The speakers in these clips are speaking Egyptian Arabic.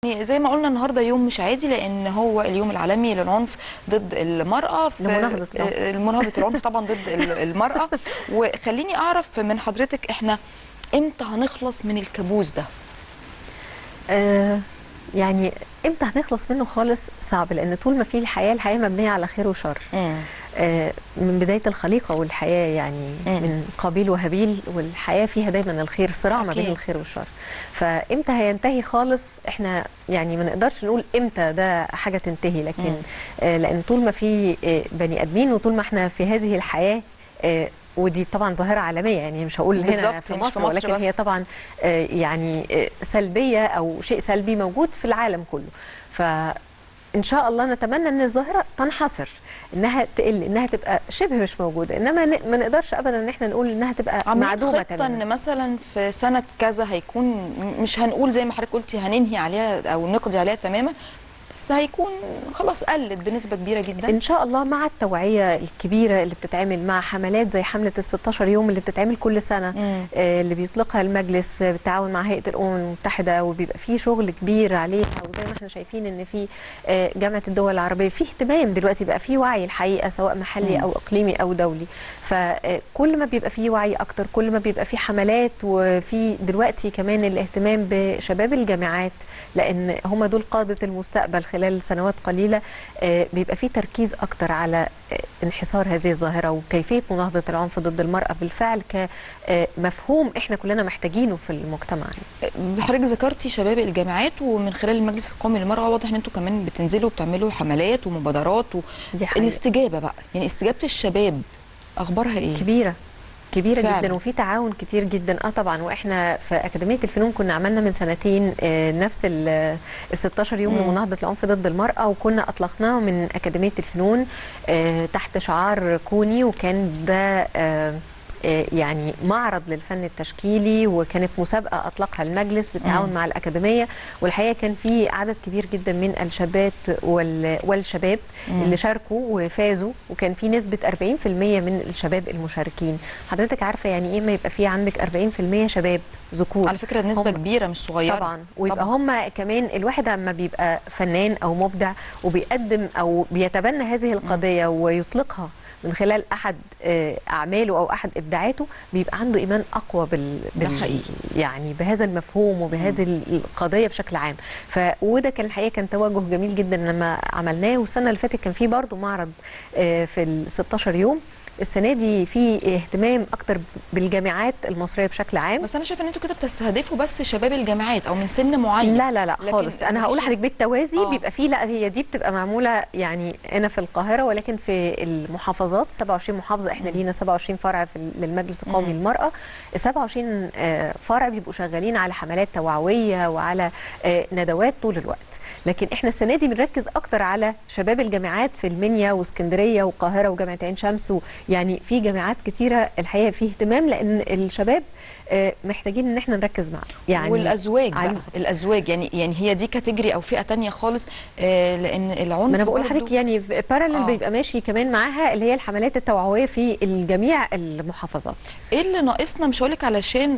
يعني زي ما قلنا النهارده يوم مش عادي لان هو اليوم العالمي للعنف ضد المراه في لمناهضة العنف. آه، مناهضه العنف طبعا ضد ال- المراه وخليني اعرف من حضرتك احنا امتى هنخلص من الكابوس ده آه يعني امتى هنخلص منه خالص صعب لان طول ما في الحياه الحياه مبنيه على خير وشر آه من بدايه الخليقه والحياه يعني مم. من قابيل وهابيل والحياه فيها دايما الخير صراع ما بين أكيد. الخير والشر فامتى هينتهي خالص احنا يعني ما نقدرش نقول امتى ده حاجه تنتهي لكن مم. آه لان طول ما في آه بني ادمين وطول ما احنا في هذه الحياه آه ودي طبعا ظاهرة عالمية يعني مش هقول هنا بالظبط، في مش مصر, في مصر ولكن هي بس. طبعا آه، يعني آه، سلبية أو شيء سلبي موجود في العالم كله فإن شاء الله نتمنى أن الظاهرة تنحصر انها تقل انها تبقى شبه مش موجوده انما ن- ما نقدرش ابدا ان احنا نقول انها تبقى عاملين معدومه خطه تماما ان مثلا في سنه كذا هيكون م- مش هنقول زي ما حضرتك قلتي هننهي عليها او نقضي عليها تماما بس هيكون خلاص قلت بنسبه كبيره جدا ان شاء الله مع التوعيه الكبيره اللي بتتعمل مع حملات زي حمله ال 16 يوم اللي بتتعمل كل سنه مم. آه، اللي بيطلقها المجلس آه، بالتعاون مع هيئه الامم المتحده وبيبقى فيه شغل كبير عليها وزي ما احنا شايفين ان في آه، جامعه الدول العربيه في اهتمام دلوقتي بقى في وعي الحقيقه سواء محلي مم. او اقليمي او دولي فكل ما بيبقى فيه وعي اكتر كل ما بيبقى فيه حملات وفي دلوقتي كمان الاهتمام بشباب الجامعات لان هم دول قاده المستقبل خلال سنوات قليله آه، بيبقى فيه تركيز اكتر على آه، انحصار هذه الظاهره وكيفيه مناهضه العنف ضد المراه بالفعل كمفهوم احنا كلنا محتاجينه في المجتمع حضرتك ذكرتي شباب الجامعات ومن خلال المجلس القومي للمراه واضح ان انتوا كمان بتنزلوا وبتعملوا حملات ومبادرات و... دي حقيقة. الاستجابه بقى يعني استجابه الشباب اخبارها ايه كبيره كبيره فعلا. جدا وفي تعاون كتير جدا اه طبعا واحنا في اكاديميه الفنون كنا عملنا من سنتين آه نفس ال 16 يوم مم. لمناهضه العنف ضد المراه وكنا اطلقناه من اكاديميه الفنون آه تحت شعار كوني وكان ده آه آه، يعني معرض للفن التشكيلي وكانت مسابقه اطلقها المجلس بالتعاون مم. مع الاكاديميه والحقيقه كان في عدد كبير جدا من الشابات وال- والشباب مم. اللي شاركوا وفازوا وكان في نسبه 40% من الشباب المشاركين حضرتك عارفه يعني ايه ما يبقى في عندك 40% شباب ذكور على فكره نسبه هم- كبيره مش صغيره طبعا ويبقى طبعاً. هم كمان الواحد لما بيبقى فنان او مبدع وبيقدم او بيتبنى هذه القضيه ويطلقها من خلال احد آه، اعماله او احد ابداعاته بيبقى عنده ايمان اقوى بال, ده بال... حقيقي. يعني بهذا المفهوم وبهذه ال- القضيه بشكل عام ف وده كان الحقيقه كان توجه جميل جدا لما عملناه والسنه اللي فاتت كان في برضه معرض آه، في ال 16 يوم السنه دي في اهتمام اكتر بالجامعات المصريه بشكل عام بس انا شايفه ان انتوا كده بتستهدفوا بس شباب الجامعات او من سن معين لا لا لا لكن خالص انا هقول مفيش- لحضرتك بالتوازي آه. بيبقى فيه لا هي دي بتبقى معموله يعني هنا في القاهره ولكن في المحافظات 27 محافظه احنا لينا 27 فرع في ال- للمجلس القومي مم. للمراه ال 27 آه، فرع بيبقوا شغالين على حملات توعويه وعلى آه، ندوات طول الوقت لكن احنا السنه دي بنركز اكتر على شباب الجامعات في المنيا واسكندريه والقاهره وجامعه عين شمس يعني في جامعات كتيره الحقيقه فيه اهتمام لان الشباب آه، محتاجين ان احنا نركز معاهم يعني والازواج بقى عليهم. الازواج يعني يعني هي دي كاتيجوري او فئه تانية خالص آه لان العنف ما انا بقول برضو- لحضرتك يعني في بارالل آه. بيبقى ماشي كمان معاها اللي هي الحملات التوعويه في الجميع المحافظات ايه اللي ناقصنا مش هقولك علشان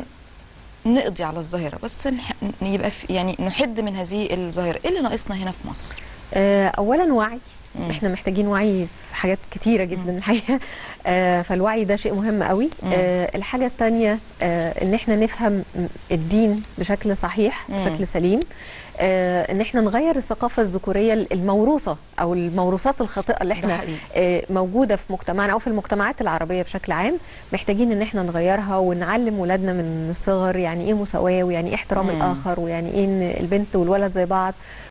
نقضي على الظاهره بس نح... يبقى في يعني نحد من هذه الظاهره ايه اللي ناقصنا هنا في مصر آه، اولا وعي مم. احنا محتاجين وعي في حاجات كتيره جدا الحقيقه آه، فالوعي ده شيء مهم قوي مم. آه، الحاجه الثانيه ان احنا نفهم الدين بشكل صحيح مم. بشكل سليم آه، ان احنا نغير الثقافه الذكوريه الموروثه او الموروثات الخاطئه اللي ده احنا حقيقي. آه، موجوده في مجتمعنا او في المجتمعات العربيه بشكل عام محتاجين ان احنا نغيرها ونعلم ولادنا من الصغر يعني ايه مساواه ويعني ايه احترام مم. الاخر ويعني ايه ان البنت والولد زي بعض